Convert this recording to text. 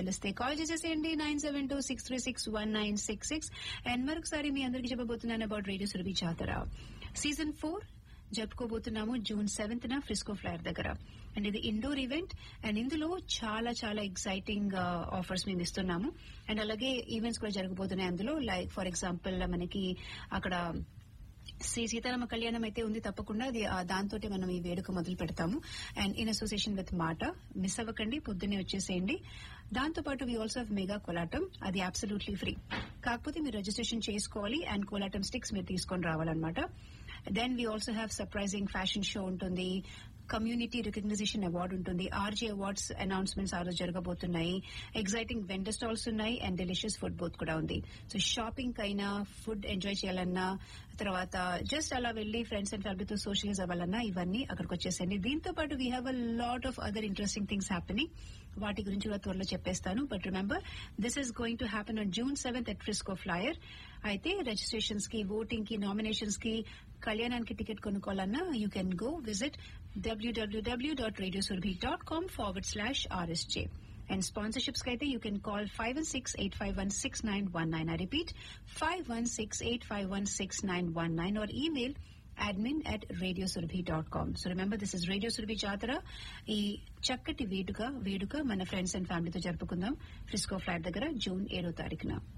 తెలిస్తే కాల్ చేసేసేయండి nine seven two six three six one nine six six and మరొకసారి మీ అందరికి చెప్పబోతున్నాను about radio Surabhi Jatara season four జరుపుకోబోతున్నాము జూన్ సెవెంత్ న ఫ్రిస్కో ఫ్లైర్ దగ్గర అండ్ ఇది ఇండోర్ ఈవెంట్ అండ్ ఇందులో చాలా చాలా ఎక్సైటింగ్ ఆఫర్స్ మేము ఇస్తున్నాము అండ్ అలాగే ఈవెంట్స్ కూడా జరగబోతున్నాయి అందులో లైక్ ఫర్ ఎగ్జాంపుల్ మనకి అక్కడ శ్రీ సీతారామ కళ్యాణం అయితే ఉంది తప్పకుండా అది దాంతో మనం ఈ వేడుక మొదలు పెడతాము and in association with MATA miss అవ్వకండి పొద్దున్నే వచ్చేసేయండి దాంతో పాటు we also have mega kolatam అది అబ్సల్యూట్లీ ఫ్రీ కాకపోతే మీరు రిజిస్ట్రేషన్ చేసుకోవాలి అండ్ కోలాటం స్టిక్స్ మీరు తీసుకొని రావాలన్నమాట then we also have surprising fashion show ఉంటుంది కమ్యూనిటీ రికగ్నైజేషన్ అవార్డు ఉంటుంది ఆర్జీ అవార్డ్స్ అనౌన్స్మెంట్స్ ఆ రోజు జరగబోతున్నాయి ఎగ్జైటింగ్ వెండర్ స్టాల్స్ ఉన్నాయి అండ్ డెలిషియస్ ఫుడ్ బోత్ కూడా ఉంది సో షాపింగ్ అయినా ఫుడ్ ఎంజాయ్ చేయాలన్నా తర్వాత జస్ట్ అలా వెళ్లి ఫ్రెండ్స్ అండ్ ఫ్యామిలీతో సోషలైజ్ అవ్వాలన్నా ఇవన్నీ అక్కడికి వచ్చేసండి దీంతో పాటు we have a lot of other interesting things happening వాటి గురించి కూడా త్వరలో చెప్పేస్తాను but remember this is going to happen on June seventh at Frisco flyer అయితే రిజిస్ట్రేషన్స్ కి ఓటింగ్ కి నామినేషన్స్ కి కళ్యాణానికి టికెట్ కొనుక్కోవాలన్నా you can go visit www.radiosurabhi.com forward slash RSJ. And sponsorships kaite you can call 516-851-6919. I repeat, 516-851-6919 or email admin at radiosurabhi.com. So remember this is Radio Surabhi Jatara. ఈ చక్కటి వేడుక వేడుక మన ఫ్రెండ్స్ అండ్ ఫ్యామిలీతో జరుపుకుందాం Frisco flat దగ్గర June ఏడో తారీఖున